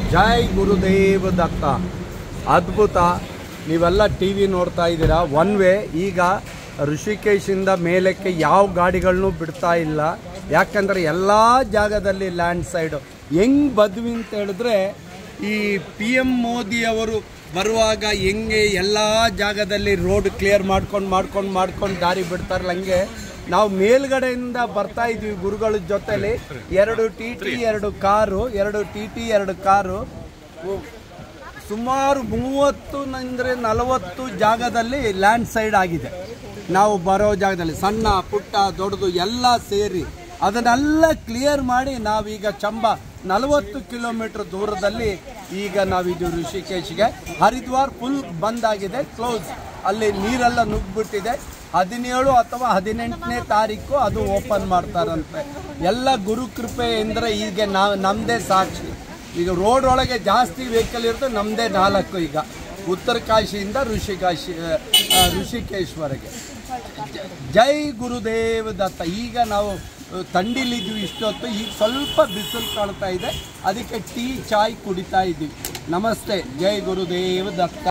ಜೈ ಗುರುದೇವ ದತ್ತ ಅದ್ಭುತ ನೀವೆಲ್ಲ ಟಿ ವಿ ನೋಡ್ತಾ ಇದ್ದೀರಾ ಒನ್ ವೇ ಈಗ ಋಷಿಕೇಶಿಂದ ಮೇಲಕ್ಕೆ ಯಾವ ಗಾಡಿಗಳನ್ನೂ ಬಿಡ್ತಾ ಇಲ್ಲ ಯಾಕಂದರೆ ಎಲ್ಲ ಜಾಗದಲ್ಲಿ ಲ್ಯಾಂಡ್ ಸೈಡು ಹೆಂಗ್ ಬದ್ವಿ ಅಂತ ಹೇಳಿದ್ರೆ ಈ ಪಿ ಎಮ್ ಮೋದಿ ಅವರು ಬರುವಾಗ ಹೆಂಗೆ ಎಲ್ಲ ಜಾಗದಲ್ಲಿ ರೋಡ್ ಕ್ಲಿಯರ್ ಮಾಡ್ಕೊಂಡು ಮಾಡ್ಕೊಂಡು ಮಾಡ್ಕೊಂಡು ದಾರಿ ಬಿಡ್ತಾರಲ್ಲ ಹಂಗೆ ನಾವು ಮೇಲ್ಗಡೆಯಿಂದ ಬರ್ತಾ ಇದ್ವಿ ಗುರುಗಳ ಜೊತೆಲಿ ಎರಡು ಟಿ ಟಿ ಎರಡು ಕಾರು ಎರಡು ಟಿ ಟಿ ಎರಡು ಕಾರು ಉ- ಸುಮಾರು ಮೂವತ್ತು ಅಂದರೆ ನಲವತ್ತು ಜಾಗದಲ್ಲಿ ಲ್ಯಾಂಡ್ ಸೈಡ್ ಆಗಿದೆ ನಾವು ಬರೋ ಜಾಗದಲ್ಲಿ ಸಣ್ಣ ಪುಟ್ಟ ದೊಡ್ಡದು ಎಲ್ಲ ಸೇರಿ ಅದನ್ನೆಲ್ಲ ಕ್ಲಿಯರ್ ಮಾಡಿ ನಾವೀಗ ಚಂಬ ನಲವತ್ತು ಕಿಲೋಮೀಟರ್ ದೂರದಲ್ಲಿ ಈಗ ನಾವಿದು ಋಷಿಕೇಶ್ಗೆ ಹರಿದ್ವಾರ್ ಫುಲ್ ಬಂದ್ ಆಗಿದೆ ಕ್ಲೋಸ್ ಅಲ್ಲಿ ನೀರೆಲ್ಲ ನುಗ್ಗಿಬಿಟ್ಟಿದೆ ಹದಿನೇಳು ಅಥವಾ ಹದಿನೆಂಟನೇ ತಾರೀಕು ಅದು ಓಪನ್ ಮಾಡ್ತಾರಂತೆ ಎಲ್ಲ ಗುರು ಕೃಪೆ ಅಂದರೆ ಈಗ ನಾವು ನಮ್ಮದೇ ಸಾಕ್ಷಿ ಈಗ ರೋಡ್ ಒಳಗೆ ಜಾಸ್ತಿ ವೆಹಿಕಲ್ ಇರುತ್ತೆ ನಮ್ಮದೇ ನಾಲ್ಕು ಈಗ ಉತ್ತರ ಕಾಶಿಯಿಂದ ಋಷಿಕಾಶಿ ಆ, ಋಷಿಕೇಶ್ವರಗೆ ಜ- ಜೈ ಗುರುದೇವ್ ದತ್ತ ಈಗ ನಾವು ಆ, ಥಂಡಿಲಿದ್ವಿ ಇಷ್ಟೊತ್ತು ಈಗ ಸ್ವಲ್ಪ ಬಿಸಿಲು ಕಾಣ್ತಾ ಇದೆ ಅದಕ್ಕೆ ಟೀ ಚಾಯ್ ಕುಡಿತಾ ಇದ್ವಿ ನಮಸ್ತೆ ಜೈ ಗುರುದೇವ್ ದತ್ತ